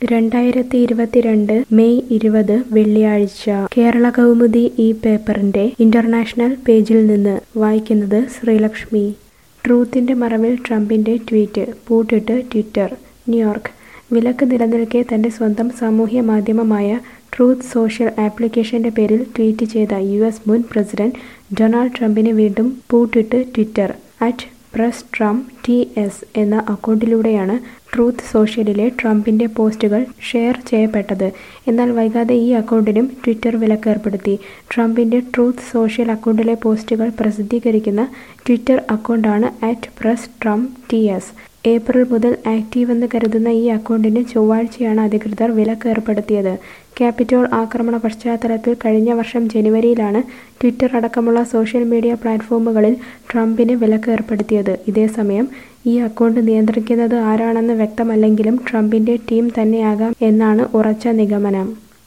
രണ്ടായിരത്തി ഇരുപത്തിരണ്ട് മെയ് ഇരുപത് വെള്ളിയാഴ്ച കേരള കൗമുദി ഈ പേപ്പറിന്റെ ഇന്റർനാഷണൽ പേജിൽ നിന്ന് വായിക്കുന്നത് ശ്രീലക്ഷ്മി ട്രൂത്തിന്റെ മറവിൽ ട്രംപിന്റെ ട്വീറ്റ് പൂട്ടിട്ട് ട്വിറ്റർ ന്യൂയോർക്ക് വിലക്ക് നിലനിൽക്കെ തന്റെ സ്വന്തം സാമൂഹ്യ മാധ്യമമായ ട്രൂത്ത് സോഷ്യൽ ആപ്ലിക്കേഷന്റെ പേരിൽ ട്വീറ്റ് ചെയ്ത യു എസ് മുൻ പ്രസിഡന്റ് ഡൊണാൾഡ് ട്രംപിന് വീണ്ടും പൂട്ടിട്ട് Twitter at press Trump T S എന്ന അക്കൗണ്ടിലൂടെയാണ് ട്രൂത്ത് സോഷ്യലിലെ ട്രംപിന്റെ പോസ്റ്റുകൾ ഷെയർ ചെയ്യപ്പെട്ടത് എന്നാൽ വൈകാതെ ഈ അക്കൗണ്ടിനും ട്വിറ്റർ വിലക്കേർപ്പെടുത്തി ട്രംപിന്റെ ട്രൂത്ത് സോഷ്യൽ അക്കൗണ്ടിലെ പോസ്റ്റുകൾ പ്രസിദ്ധീകരിക്കുന്ന ട്വിറ്റർ അക്കൗണ്ടാണ് at press Trump T S April മുതൽ ആക്റ്റീവെന്ന് കരുതുന്ന ഈ അക്കൗണ്ടിന് ചൊവ്വാഴ്ചയാണ് അധികൃതർ വിലക്കേർപ്പെടുത്തിയത് ക്യാപിറ്റോൾ ആക്രമണ പശ്ചാത്തലത്തിൽ കഴിഞ്ഞ വർഷം ജനുവരിയിലാണ് ട്വിറ്റർ അടക്കമുള്ള സോഷ്യൽ മീഡിയ പ്ലാറ്റ്ഫോമുകളിൽ ട്രംപിന് വിലക്കേർപ്പെടുത്തിയത് ഇതേസമയം ഈ അക്കൗണ്ട് നിയന്ത്രിക്കുന്നത് ആരാണെന്ന് വ്യക്തമല്ലെങ്കിലും ട്രംപിന്റെ ടീം തന്നെയാകാം എന്നാണ് ഉറച്ച നിഗമനം